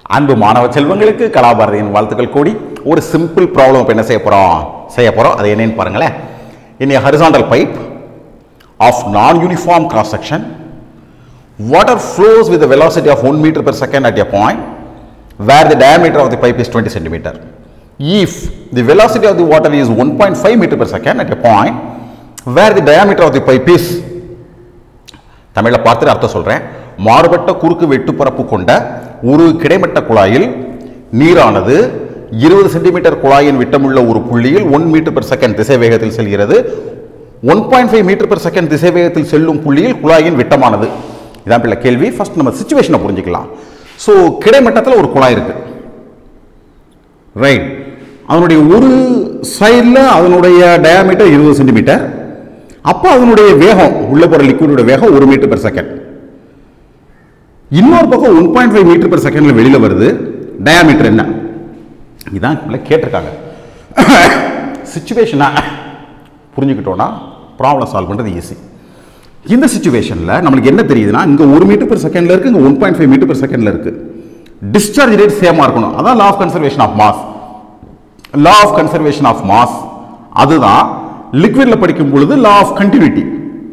அன்பு மாணவ செல்வங்களுக்கு கலாபாரதியின் வாழ்த்துக்கள் கூடி ஒரு சிம்பிள் ப்ராப்ளம் இப்போ என்ன செய்ய போகிறோம் செய்ய போகிறோம் அது என்னன்னு பாருங்களேன் இன் a horizontal pipe of non-uniform cross section water flows with a velocity of 1 meter per second at a point where the diameter of the pipe is 20 centimeter. If the velocity of the water is 1.5 meter per second at a point where the diameter of the pipe is தமிழில் பார்த்துட்டு அர்த்தம் சொல்கிறேன் மாறுபட்ட குறுக்கு வெட்டுப்பரப்பு கொண்ட ஒரு கிடைமட்ட குழாயில் நீரானது இருபது சென்டிமீட்டர் குழாயின் விட்டமுள்ள ஒரு புள்ளியில் ஒன் மீட்டர் பெர் செகண்ட் திசை வேகத்தில் செல்கிறது one point five meter per second திசை வேகத்தில் செல்லும் புள்ளியில் குழாயின் விட்டமானது இதான் பிள்ளை கேள்வி ஃபர்ஸ்ட் நம்ம சுச்சுவேஷனை புரிஞ்சுக்கலாம் ஸோ கிடைமட்டத்தில் ஒரு குழாய் இருக்கு ரைட் அதனுடைய ஒரு சைடில் அதனுடைய டயாமீட்டர் இருபது சென்டிமீட்டர் அப்போ அதனுடைய வேகம் உள்ள போகிற லிக்விடோட வேகம் ஒரு மீட்டர் பெர் செகண்ட் இன்னொரு பக்கம் one point five meter per செகண்டில் வெளியில் வருது டயாமீட்டர் என்ன இதான் இப்ப கேட்டிருக்காங்க சுச்சுவேஷனை புரிஞ்சுக்கிட்டோன்னா ப்ராப்ளம் சால்வ் பண்ணுறது ஈஸி இந்த சுச்சுவேஷனில் நம்மளுக்கு என்ன தெரியுதுன்னா இங்கே ஒரு மீட்டர் பெர் செகண்டில் இருக்குது இங்கே one point five meter per செகண்டில் இருக்குது டிஸ்சார்ஜ் ரேட் சேமாக இருக்கணும் அதான் law of conservation of mass law of conservation of mass அதுதான் லிக்விட்ல படிக்கும் பொழுது law of continuity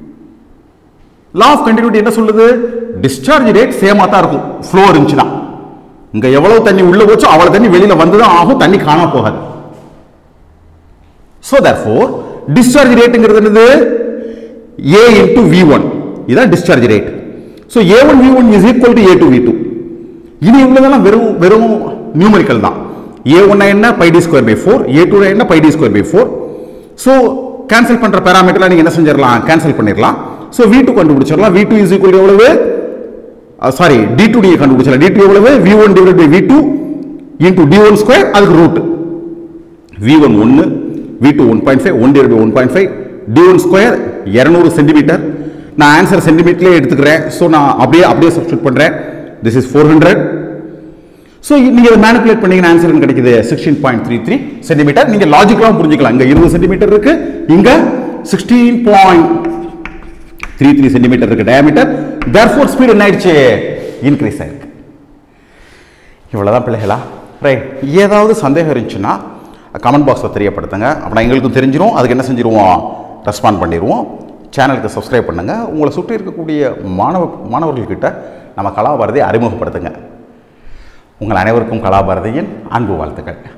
law of continuity என்ன சொல்லுது டிஸ்சார்ஜ் ரேட் சேமா தான் இருக்கும் ஃப்ளோ இருந்துச்சுன்னா இங்க எவ்வளவு தண்ணி உள்ள போச்சோ அவ்வளவு தண்ணி வெளியில வந்துதான் ஆகும் தண்ணி காணாம போகாது ஸோ தர்ஃபோர் டிஸ்சார்ஜ் ரேட்டுங்கிறது என்னது ஏ இன்டு வி ஒன் இதான் discharge rate so A one V one is equal to A two V two இனி உள்ளதெல்லாம் வெறும் வெறும் நியூமரிக்கல் தான் ஏ ஒன்னா என்ன pi D square by four A two என்ன pi D square by four so cancel பண்ற பேராமீட்டர்லாம் நீங்க என்ன செஞ்சிடலாம் கேன்சல் பண்ணிடலாம் ஸோ வி டூ கண்டுபிடிச்சிடலாம் வி டூ இஸ் ஈக்குவல் எவ்வளவு சாரி டி டூ நீங்க கண்டுபிடிச்சிடலாம் டி டூ எவ்வளவு V one divide by V two into D one square அதுக்கு ரூட் வி ஒன் ஒன்று V two one point five one divide by one point five D one square இரநூறு centimeter நான் answer சென்டிமீட்டர்லேயே எடுத்துக்கிறேன் so நான் அப்படியே அப்படியே சப்ஸ்டியூட் பண்ணுறேன் this is four hundred so நீங்கள் இதை மேனிப்புலேட் பண்ணீங்கன்னா ஆன்சர் கிடைக்குது sixteen point three three centimeter நீங்கள் லாஜிக்கலாக புரிஞ்சுக்கலாம் இங்கே இருபது சென்டிமீட்டர் இருக்கு இங்கே sixteen point three three centimetre இருக்கு டயாமீட்டர் தேர்ஃபோர் ஸ்பீடு என்ன ஆயிடுச்சு இன்க்ரீஸ் ஆயிருக்கு இவ்வளோதான் பிள்ளைகளா ரைட் ஏதாவது சந்தேகம் இருந்துச்சுன்னா கமெண்ட் பாக்ஸில் தெரியப்படுத்துங்க அப்படின்னா எங்களுக்கும் தெரிஞ்சிரும் அதுக்கு என்ன செஞ்சிருவோம் ரெஸ்பாண்ட் பண்ணிடுவோம் சேனலுக்கு சப்ஸ்கிரைப் பண்ணுங்கள் உங்களை சுற்றி இருக்கக்கூடிய மாணவ மாணவர்கள்கிட்ட நம்ம கலாபாரதியை அறிமுகப்படுத்துங்க உங்கள் அனைவருக்கும் கலாபாரதியின் அன்பு வாழ்த்துக்கள்